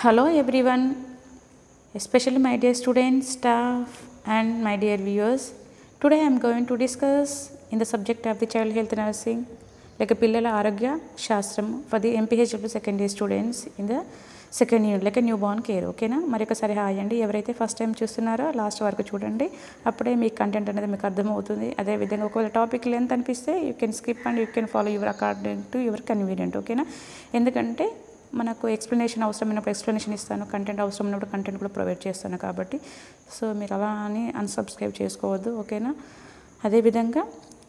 Hello everyone, especially my dear students, staff, and my dear viewers. Today I am going to discuss in the subject of the child health nursing, like a పిల్లల ఆరోగ్య శాస్త్రం for the MPHW second year students in the second unit like new born care ఓకేనా మరి ఒకసారి hi అండి ఎవరైతే first time చూస్తున్నారో last వరకు చూడండి అప్పుడే మీ కంటెంట్ అనేది మీకు అర్థమవుతుంది అదేవిధంగా ఒకవేళ టాపిక్ లెంత్ అనిపిస్తే you can skip and you can follow your according to your convenient ఓకేనా ఎందుకంటే మనకు ఎక్స్ప్లెనేషన్ అవసరమైనప్పుడు ఎక్స్ప్లెనేషన్ ఇస్తాను కంటెంట్ అవసరం ఉన్నప్పుడు కంటెంట్ కూడా ప్రొవైడ్ చేస్తాను కాబట్టి సో మీరు అలా అని అన్సబ్స్క్రైబ్ చేసుకోవద్దు ఓకేనా అదేవిధంగా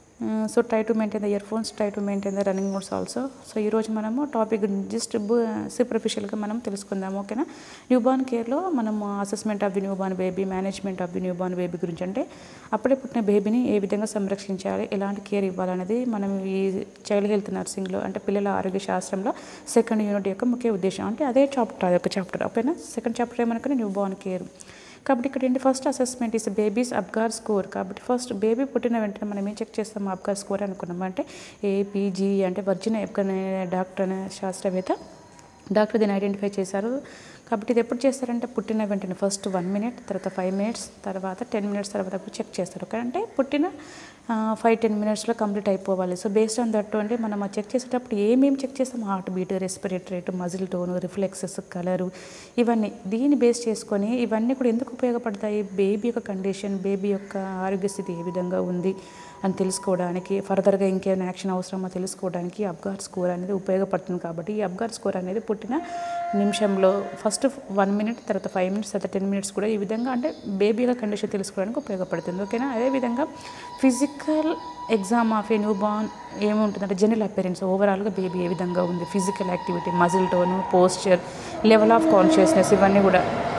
so try to maintain the ear phones try to maintain the running modes also so ఈరోజు మనము టాపిక్ జస్ట్ సూపర్ఫిషియల్గా మనం తెలుసుకుందాం ఓకేనా న్యూబార్న్ కేర్లో మనము assessment of the newborn baby management of the newborn baby గురించి అంటే అప్పుడే పుట్టిన బేబీని ఏ విధంగా సంరక్షించాలి ఎలాంటి కేర్ ఇవ్వాలనేది మనం ఈ చైల్డ్ హెల్త్ నర్సింగ్లో అంటే పిల్లల ఆరోగ్య శాస్త్రంలో సెకండ్ యూనిట్ యొక్క ముఖ్య ఉద్దేశం అంటే అదే చాప్టర్ అదొక చాప్టర్ ఓకేనా సెకండ్ చాప్టర్ ఏమనుకుని న్యూ బార్న్ కేర్ కాబట్టి ఇక్కడ ఏంటి first assessment is babies Apgar score కాబట్టి ఫస్ట్ బేబీ పుట్టిన వెంటనే మనం ఏం చెక్ చేస్తాము అబ్గార్ స్కోర్ అనుకున్నాం అంటే ఏపీజీ అంటే వర్జిన్ ఎబ్గర్ అనే డాక్టర్ అనే శాస్త్రవేత్త డాక్టర్ దీన్ని ఐడెంటిఫై చేశారు కాబట్టి ఇది ఎప్పుడు చేస్తారంటే పుట్టిన వెంటనే ఫస్ట్ వన్ మినిట్ తర్వాత ఫైవ్ మినిట్స్ తర్వాత టెన్ మినిట్స్ తర్వాత చెక్ చేస్తారు అంటే పుట్టిన ఫైవ్ టెన్ మినిట్స్లో కంప్లీట్ అయిపోవాలి సో బేస్డ్ ఆన్ దట్ అంటే మనం ఆ చెక్ చేసేటప్పుడు ఏమేమి చెక్ చేస్తాం heart beat respiratory rate muscle tone reflexes colour ఇవన్నీ దీన్ని బేస్ చేసుకొని ఇవన్నీ కూడా ఎందుకు ఉపయోగపడతాయి బేబీ యొక్క కండిషన్ బేబీ యొక్క ఆరోగ్య స్థితి ఏ విధంగా ఉంది అని తెలుసుకోవడానికి ఫర్దర్గా ఇంకేమైనా యాక్షన్ అవసరమో తెలుసుకోవడానికి అబ్గార్ స్కోర్ అనేది ఉపయోగపడుతుంది కాబట్టి ఈ అబ్గార్ స్కోర్ అనేది పుట్టిన నిమిషంలో ఫస్ట్ వన్ మినిట్ తర్వాత ఫైవ్ మినిట్స్ తర్వాత టెన్ మినిట్స్ కూడా ఈ విధంగా అంటే బేబీ యొక్క కండిషన్ తెలుసుకోవడానికి ఉపయోగపడుతుంది ఓకేనా అదేవిధంగా physical exam of a new born ఏముంటుందంటే జనరల్ అపేరెన్స్ ఓవరాల్గా బేబీ ఏ విధంగా ఉంది physical activity muscle tone posture level of consciousness ఇవన్నీ కూడా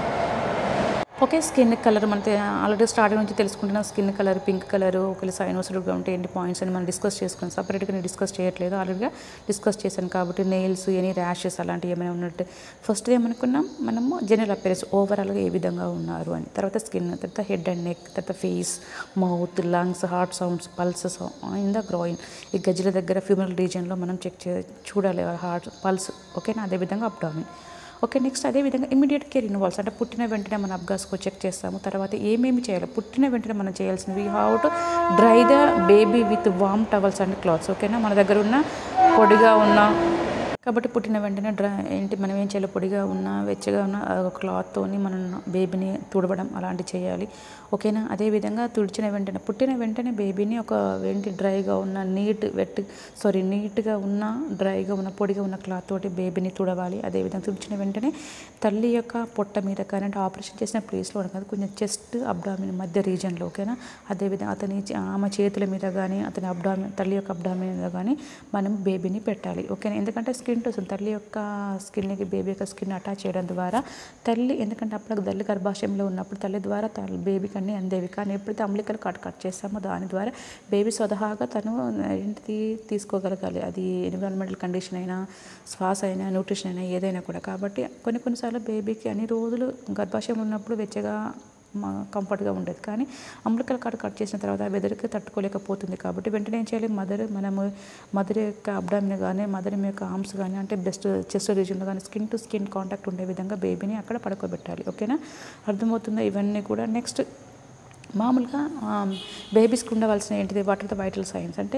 ఓకే స్కిన్ కలర్ మన ఆల్రెడీ స్టార్టింగ్ నుంచి తెలుసుకుంటున్న స్కిన్ కలర్ పింక్ కలర్ ఒకవేళ సైనోసైడ్గా ఉంటే ఏంటి పాయింట్స్ అని మనం డిస్కస్ చేసుకున్నాం సపరేట్గా నేను డిస్కస్ చేయట్లేదు ఆల్రెడీగా డిస్కస్ చేశాను కాబట్టి నెయిల్స్ ఎనీ ర్యాషెస్ అలాంటివి ఏమైనా ఉన్నట్టు ఫస్ట్ ఏమనుకున్నాం మనము జనరల్ అపేరెన్స్ ఓవరాల్గా ఏ విధంగా ఉన్నారు అని తర్వాత స్కిన్ తర్వాత హెడ్ అండ్ నెక్ తర్వాత face mouth lungs heart sounds pulses in the groin ఈ గజ్జల దగ్గర ఫ్యూమరల్ రీజియన్లో మనం చెక్ చే చూడాలి హార్ట్ పల్స్ ఓకేనా అదేవిధంగా అప్డామిన్ ఓకే నెక్స్ట్ అదేవిధంగా ఇమీడియట్ కేర్ ఇన్వాల్వ్స్ అంటే పుట్టిన వెంటనే మనం అబ్గాస్కో చెక్ చేస్తాము తర్వాత ఏమేమి చేయాలి పుట్టిన వెంటనే మనం చేయాల్సినవి how to dry the baby with warm towels and clothes ఓకేనా మన దగ్గర ఉన్న పొడిగా ఉన్న కాబట్టి పుట్టిన వెంటనే డ్రై ఏంటి మనం ఏం చేయాలి పొడిగా ఉన్న వెచ్చగా ఉన్న క్లాత్తోని మనం బేబీని తుడవడం అలాంటివి చేయాలి ఓకేనా అదేవిధంగా తుడిచిన వెంటనే పుట్టిన వెంటనే బేబీని ఒక ఏంటి డ్రైగా ఉన్న నీట్ వెట్ సారీ నీట్గా ఉన్న డ్రైగా ఉన్న పొడిగా ఉన్న క్లాత్ తోటి బేబీని తుడవాలి అదేవిధంగా తుడిచిన వెంటనే తల్లి యొక్క పొట్ట మీద కానీ అంటే ఆపరేషన్ చేసిన ప్లేస్లో కాదు కొంచెం చెస్ట్ అబ్డామిన్ మధ్య రీజన్లో ఓకేనా అదేవిధంగా అతని ఆమె చేతుల మీద కానీ అతని అబ్డామిన్ తల్లి యొక్క అబ్డామిన్ మీద కానీ మనం బేబీని పెట్టాలి ఓకేనా ఎందుకంటే స్కిన్ వస్తుంది తల్లి యొక్క స్కిన్కి బేబీ యొక్క స్కిన్ అటాచ్ చేయడం ద్వారా తల్లి ఎందుకంటే అప్పుడు తల్లి గర్భాశయంలో ఉన్నప్పుడు తల్లి ద్వారా తల్లి బేబీకి అన్నీ అందేవి కానీ ఎప్పుడైతే అంబలికలు కట్ కట్ చేస్తామో దాని ద్వారా బేబీ స్వతహాగా తను ఏంటిది తీసుకోగలగాలి అది ఎన్విరాన్మెంటల్ కండిషన్ అయినా శ్వాస అయినా న్యూట్రిషన్ అయినా ఏదైనా కూడా కాబట్టి కొన్ని కొన్నిసార్లు బేబీకి అన్ని రోజులు గర్భాశయం ఉన్నప్పుడు వెచ్చగా మా కంఫర్ట్గా ఉండేది కానీ అంబలికల కాడ కట్ చేసిన తర్వాత వెదర్కి తట్టుకోలేకపోతుంది కాబట్టి వెంటనే ఏం చేయాలి మదర్ మనము మదర్ యొక్క అబ్డామిన్ కానీ మదర్ యొక్క ఆర్మ్స్ కానీ అంటే బెస్ట్ చెస్ట్ రీజన్లో కానీ స్కిన్ టు స్కిన్ కాంటాక్ట్ ఉండే విధంగా బేబీని అక్కడ పడుకోబెట్టాలి ఓకేనా అర్థమవుతుందా ఇవన్నీ కూడా నెక్స్ట్ మామూలుగా బేబీస్కి ఉండవలసిన ఏంటిది what are the vital signs అంటే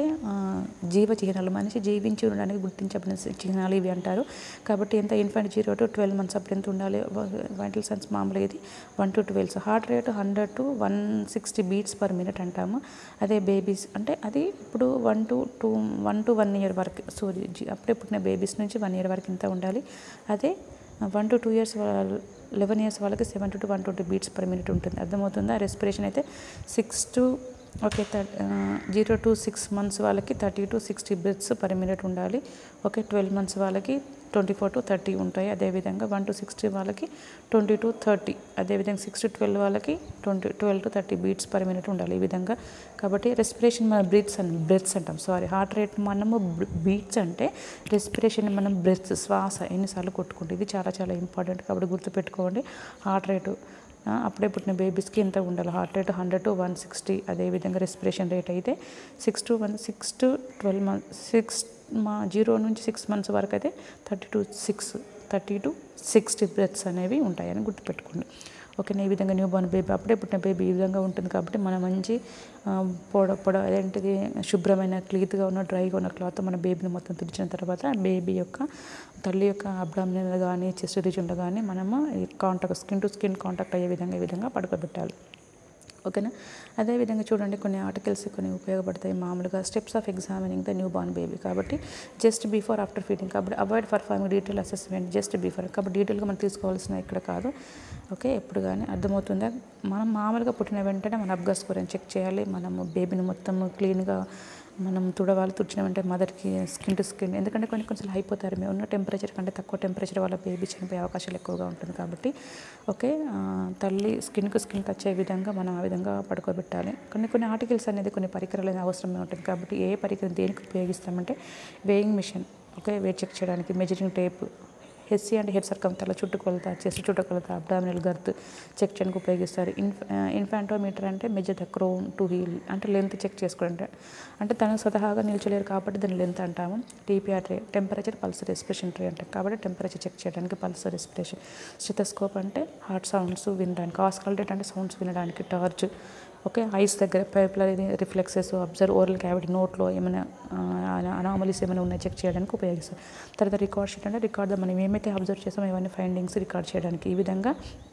జీవ చిహ్నాలు మనిషి జీవించి ఉండడానికి గుర్తించబడిన చిహ్నాలు ఇవి అంటారు కాబట్టి ఎంత infant zero to twelve months అప్పుడు ఎంత ఉండాలి వైటల్ సైన్స్ మామూలుగా ఇది one to twelve heart rate hundred to one sixty beats per minute అంటాము అదే బేబీస్ అంటే అది ఇప్పుడు one to two one to one year వరకు సో అప్పుడే పుట్టిన బేబీస్ నుంచి వన్ ఇయర్ వరకు ఇంత ఉండాలి అదే one to two years eleven years వాళ్ళకి seven to one twenty beats per minute ఉంటుంది అర్థమవుతుందా రెస్పిరేషన్ అయితే six to okay zero to six months వాళ్ళకి thirty to sixty breaths per minute ఉండాలి ఓకే ట్వెల్వ్ మంత్స్ వాళ్ళకి ట్వంటీ ఫోర్ టు థర్టీ ఉంటాయి అదేవిధంగా one to sixty వాళ్ళకి twenty to thirty అదేవిధంగా సిక్స్ టు ట్వెల్వ్ వాళ్ళకి twenty twelve to thirty beats per minute ఉండాలి ఈ విధంగా కాబట్టి రెస్పిరేషన్ మన బ్రీత్స్ అని బ్రెత్స్ అంటాం సారీ హార్ట్ రేట్ మనము బీట్స్ అంటే రెస్పిరేషన్ మనం బ్రెత్స్ శ్వాస ఎన్నిసార్లు కొట్టుకుంటే ఇది చాలా చాలా ఇంపార్టెంట్ కాబట్టి గుర్తుపెట్టుకోండి హార్ట్ రేటు ఆ, అప్పుడే పుట్టిన బేబీస్కి ఎంత ఉండాలి heart rate hundred to one sixty అదేవిధంగా రెస్పిరేషన్ రేట్ అయితే six to one six to twelve month six మా జీరో నుంచి సిక్స్ మంత్స్ వరకు అయితే thirty to six thirty to sixty breaths అనేవి ఉంటాయని గుర్తుపెట్టుకోండి ఓకేనా ఈ విధంగా న్యూ బార్న్ బేబీ అప్పుడే పుట్టిన బేబీ ఈ విధంగా ఉంటుంది కాబట్టి మనం మంచి ఆ, పొడ పొడ అదేంటిది శుభ్రమైన క్లీత్గా ఉన్న డ్రైగా ఉన్న క్లాత్ మన బేబీని మొత్తం తుడిచిన తర్వాత బేబీ యొక్క తల్లి యొక్క అబ్డామినల్ కానీ చెస్ట్ రీజన్లో కానీ మనము contact skin to skin contact అయ్యే విధంగా ఈ విధంగా పడుకోబెట్టాలి ఓకేనా అదేవిధంగా చూడండి కొన్ని ఆర్టికల్స్ కొన్ని ఉపయోగపడతాయి మామూలుగా steps of examining the newborn baby కాబట్టి జస్ట్ బిఫోర్ ఆఫ్టర్ ఫీడింగ్ కాబట్టి avoid performing detail assessment just before కాబట్టి డీటెయిల్గా మనం తీసుకోవాల్సిన ఇక్కడ కాదు ఓకే ఎప్పుడు కానీ అర్థమవుతుందా మనం మామూలుగా పుట్టిన వెంటనే మన అబ్గా స్కోర్ అని చెక్ చేయాలి మనము బేబీని మొత్తం క్లీన్గా మనం తుడవాలి తుడిచిన వెంటనే మదర్కి స్కిన్ టు స్కిన్ ఎందుకంటే కొన్ని కొంచెం అయిపోతారు మేము ఉన్న టెంపరేచర్ కంటే తక్కువ టెంపరేచర్ వల్ల బేబీ చనిపోయే అవకాశాలు ఎక్కువగా ఉంటుంది కాబట్టి ఓకే ఆ, తల్లి స్కిన్కు స్కిన్ టచ్ అయ్యే విధంగా మనం ఆ విధంగా పడుకోబెట్టాలి కొన్ని కొన్ని ఆర్టికల్స్ అనేది కొన్ని పరికరాలు అనేది అవసరమే ఉంటుంది కాబట్టి ఏ పరికరం దేనికి ఉపయోగిస్తామంటే weighing machine okay weight check చేయడానికి మెజరింగ్ టేప్ హెచ్సి అంటే హెడ్ సర్కం తల చుట్టుకొలత చెస్ట్ చుట్టుకొలత అబ్డామినల్ గర్త్ చెక్ చేయడానికి ఉపయోగిస్తారు ఇన్ఫ్ ఇన్ఫాంటోమీటర్ అంటే measure the crown to heel అంటే లెంత్ చెక్ చేసుకోవడం అంటే తను స్వతహాగా నిల్చలేరు కాబట్టి దాని లెంత్ అంటాము TPR tray temperature pulse respiration tray అంటాం కాబట్టి టెంపరేచర్ చెక్ చేయడానికి పల్స్ రెస్పిరేషన్ స్టెథోస్కోప్ అంటే హార్ట్ సౌండ్స్ వినడానికి ఆస్కల్టేట్ అంటే సౌండ్స్ వినడానికి టార్చ్ ఓకే ఐస్ దగ్గర pupillary reflexes observe oral cavity నోట్లో ఏమైనా అనామలీస్ ఏమైనా ఉన్నాయో చెక్ చేయడానికి ఉపయోగిస్తారు తర్వాత రికార్డ్ షీట్ అంటే రికార్డ్ మనం ఏమైతే అబ్జర్వ్ చేసామో ఇవన్నీ ఫైండింగ్స్ రికార్డ్ చేయడానికి ఈ విధంగా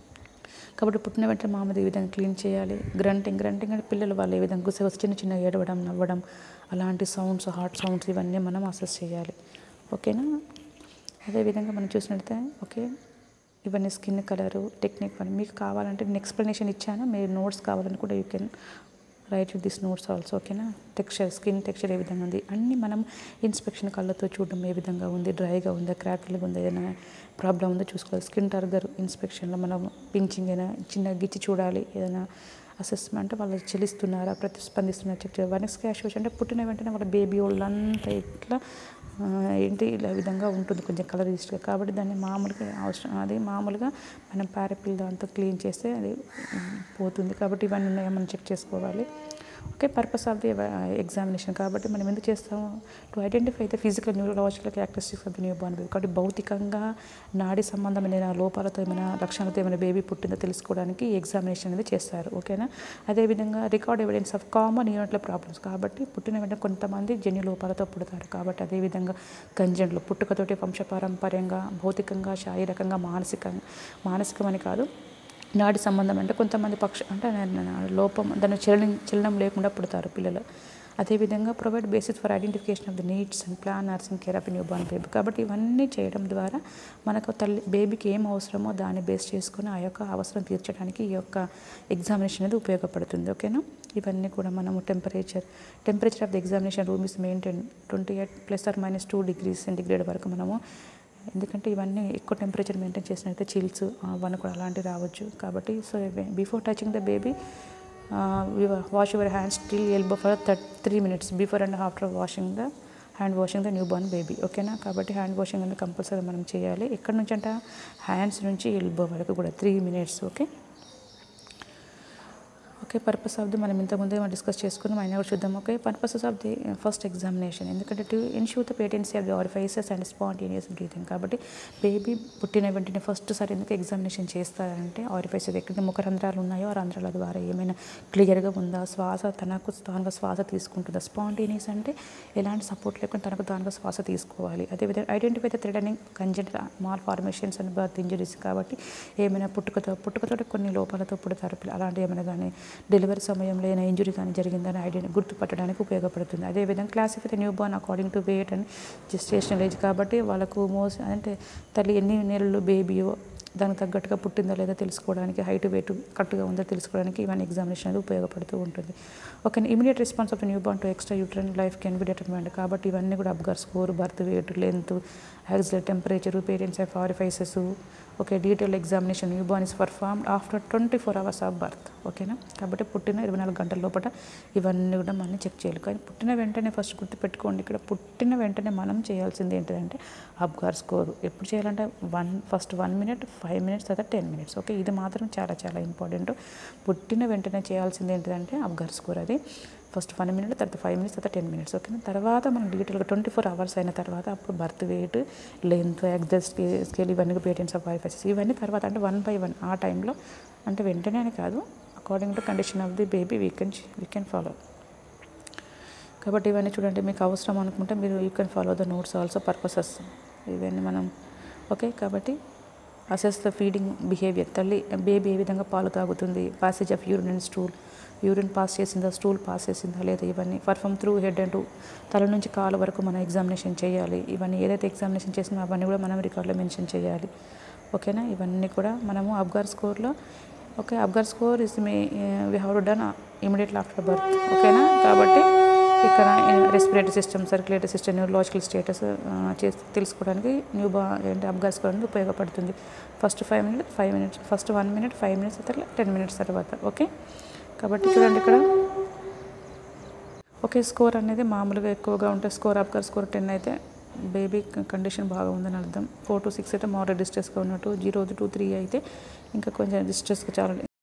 కాబట్టి పుట్టిన వెంటనే మామూలు ఈ విధంగా క్లీన్ చేయాలి గ్రంటింగ్ గ్రంటింగ్ అంటే పిల్లలు వాళ్ళు ఏ విధంగా గుసగుస చిన్న చిన్న ఏడవడం నవ్వడం అలాంటి సౌండ్స్ హార్ట్ సౌండ్స్ ఇవన్నీ మనం అసెస్ చేయాలి ఓకేనా అదేవిధంగా మనం చూసినట్లయితే ఓకే ఇవన్నీ స్కిన్ కలరు టెక్నిక్ అని మీకు కావాలంటే నేను ఎక్స్ప్లెనేషన్ ఇచ్చాను మీరు నోట్స్ కావాలనుకుంటే you can write this notes also ఓకేనా టెక్స్చర్ స్కిన్ టెక్స్చర్ ఏ విధంగా ఉంది అన్నీ మనం ఇన్స్పెక్షన్ కళ్ళతో చూడడం ఏ విధంగా ఉంది డ్రైగా ఉందా క్రాక్లుగా ఉందా ఏదైనా ప్రాబ్లం ఉందో చూసుకోవాలి స్కిన్ టర్గర్ ఇన్స్పెక్షన్లో మనం పించింగ్ అయినా చిన్న గిచ్చి చూడాలి ఏదైనా అసెస్మెంట్ వాళ్ళు చెల్లిస్తున్నారా ప్రతిస్పందిస్తున్నారా చెక్ చేయాలి వనెక్స్ క్యాష్ అంటే పుట్టిన వెంటనే వాళ్ళ బేబీ వాళ్ళంతా ఇట్లా ఆ, ఏంటి ఇలా విధంగా ఉంటుంది కొంచెం కలర్ ఇష్టం కాబట్టి దాన్ని మామూలుగా అవసరం అది మామూలుగా మనం పారపిల్ దాంతో క్లీన్ చేస్తే అది ఉమ్, పోతుంది కాబట్టి ఇవన్నీ ఉన్నాయో మనం చెక్ చేసుకోవాలి okay purpose of the examination కాబట్టి మనం ఎందుకు చేస్తాము to identify the physical neurological characteristics of the newborn baby కాబట్టి భౌతికంగా నాడి సంబంధమైన లోపాలతో ఏమైనా లక్షణాలతో ఏమైనా బేబీ పుట్టిందో తెలుసుకోవడానికి ఈ ఎగ్జామినేషన్ అనేది చేస్తారు ఓకేనా అదేవిధంగా రికార్డ్ ఎవిడెన్స్ ఆఫ్ కామన్ యూనిట్ల ప్రాబ్లమ్స్ కాబట్టి పుట్టిన వెంటనే కొంతమంది జన్యు లోపాలతో పుడతారు కాబట్టి అదేవిధంగా గంజండ్లు పుట్టుకతోటి వంశపారంపర్యంగా భౌతికంగా శారీరకంగా మానసికంగా మానసికమని కాదు నాడి సంబంధం అంటే కొంతమంది పక్ష అంటే నా- నా- లోపం దాని చలనం చలనం లేకుండా పుడతారు పిల్లలు అదేవిధంగా provide basis for identification of the needs and plan nursing care of newborn baby కాబట్టి ఇవన్నీ చేయడం ద్వారా మనకు తల్లి బేబీకి ఏం అవసరమో దాన్ని బేస్ చేసుకొని ఆ యొక్క అవసరం తీర్చడానికి ఈ యొక్క ఎగ్జామినేషన్ అనేది ఉపయోగపడుతుంది ఓకేనా ఇవన్నీ కూడా మనము temperature temperature of the examination room is maintain twenty eight plus or minus two degrees centigrade వరకు మనము ఎందుకంటే ఇవన్నీ ఎక్కువ టెంపరేచర్ మెయింటైన్ చేసినట్లయితే చిల్స్ అవన్నీ కూడా అలాంటివి రావచ్చు కాబట్టి so before touching the baby wash your hands till elbow for థర్ట్ three minutes before and after washing the hand washing the newborn baby ఓకేనా కాబట్టి హ్యాండ్ వాషింగ్ అనేది కంపల్సరీ మనం చేయాలి ఎక్కడి నుంచి అంట హ్యాండ్స్ నుంచి ఎల్బో వరకు కూడా three minutes okay okay purpose of the మనం ఇంతకుముందే మనం డిస్కస్ చేసుకున్నాం అయినా కూడా చూద్దాం okay purposes of the first examination ఎందుకంటే to ensure the patency of the orifices and spontaneous breathing కాబట్టి బేబీ పుట్టిన వెంటనే ఫస్ట్ సారి ఎందుకు ఎగ్జామినేషన్ చేస్తారంటే ఆరిఫైసెస్ ఎక్కడ ముఖ రంధ్రాలు ఉన్నాయో ఆ రంధ్రాల ద్వారా ఏమైనా క్లియర్గా ఉందా శ్వాస తనకు తానుగా శ్వాస తీసుకుంటుందా స్పాంటేనియస్ అంటే ఎలాంటి సపోర్ట్ లేకుండా తనకు తానుగా శ్వాస తీసుకోవాలి అదేవిధంగా identify the threatening congenital malformations and birth injuries కాబట్టి ఏమైనా పుట్టుకతో పుట్టుకతో కొన్ని లోపాలతో పుడతారు పిల్ల- అలాంటి ఏమైనా కానీ డెలివరీ సమయంలో ఏమైనా ఇంజురీ కానీ జరిగిందని ఐడెంటి గుర్తుపట్టడానికి ఉపయోగపడుతుంది అదేవిధంగా classify newborn according to weight and gestational age కాబట్టి వాళ్ళకు మోస్ అంటే తల్లి ఎన్ని నెలలు బేబీయో దానికి తగ్గట్టుగా పుట్టిందో లేదో తెలుసుకోవడానికి హైట్ వెయిట్ కరెక్ట్గా ఉందో తెలుసుకోవడానికి ఇవన్నీ ఎగ్జామినేషన్ అనేది ఉపయోగపడుతూ ఉంటుంది ఒక immediate response of newborn to extra uterine life can be determined కాబట్టి ఇవన్నీ కూడా Apgar score birth weight length axillary temperature patency of orifices okay detail examination newborn is perform after twenty four hours of birth ఓకేనా కాబట్టి పుట్టిన ఇరవై నాలుగు గంటల లోపల ఇవన్నీ కూడా మనం చెక్ చేయాలి కానీ పుట్టిన వెంటనే ఫస్ట్ గుర్తుపెట్టుకోండి ఇక్కడ పుట్టిన వెంటనే మనం చేయాల్సింది ఏంటిదంటే అబ్గార్ స్కోర్ ఎప్పుడు చేయాలంటే one first one minute five minutes తర్వాత టెన్ మినిట్స్ ఓకే ఇది మాత్రం చాలా చాలా ఇంపార్టెంట్ పుట్టిన వెంటనే చేయాల్సింది ఏంటిదంటే అబ్గార్ స్కోర్ అది ఫస్ట్ వన్ మినిట్ తర్వాత ఫైవ్ మినిట్స్ తర్వాత టెన్ మినిట్స్ ఓకేనా తర్వాత మనం డీటెయిల్గా ట్వంటీ ఫోర్ అవర్స్ అయిన తర్వాత అప్పుడు బర్త్ వెయిట్ లెంత్ ఎగ్జాస్ట్ స్కేల్ ఇవన్నీ పేటెంట్స్ ఆఫ్ వైఫైసెస్ ఇవన్నీ తర్వాత అంటే వన్ బై వన్ ఆ టైంలో అంటే వెంటనే అని కాదు according to condition of the baby we can we can follow కాబట్టి ఇవన్నీ చూడండి మీకు అవసరం అనుకుంటే మీరు you can follow the notes also purposes ఇవన్నీ మనం ఓకే కాబట్టి అసెస్ ద ఫీడింగ్ బిహేవియర్ తల్లి బేబీ ఏ విధంగా పాలు తాగుతుంది passage of urine and stool urine pass చేసిందా స్టూల్ పాస్ చేసిందా లేదా ఇవన్నీ పర్ఫామ్ త్రూ హెడ్ అండ్ తల నుంచి కాలు వరకు మనం ఎగ్జామినేషన్ చేయాలి ఇవన్నీ ఏదైతే ఎగ్జామినేషన్ చేసినా అవన్నీ కూడా మనం రికార్డులో మెన్షన్ చేయాలి ఓకేనా ఇవన్నీ కూడా మనము అబ్గార్ స్కోర్లో okay Apgar score is me we have to done immediately after birth ఓకేనా కాబట్టి ఇక్కడ respiratory system circulatory system neurological status చేసి తెలుసుకోవడానికి న్యూ బా ఏంటి అబ్గార్ స్కోర్ అనేది ఉపయోగపడుతుంది first five minutes five minutes first one minute five minutes తర్వాత టెన్ మినిట్స్ తర్వాత ఓకే కాబట్టి చూడండి ఇక్కడ ఓకే స్కోర్ అనేది మామూలుగా ఎక్కువగా ఉంటే స్కోర్ అబ్గార్ స్కోర్ టెన్ అయితే బేబీ కండిషన్ బాగా ఉందని అర్థం ఫోర్ టు సిక్స్ అయితే మోడల్ డిస్ట్రెస్గా ఉన్నట్టు జీరో టూ త్రీ అయితే ఇంకా కొంచెం డిస్ట్రెస్గా చాలా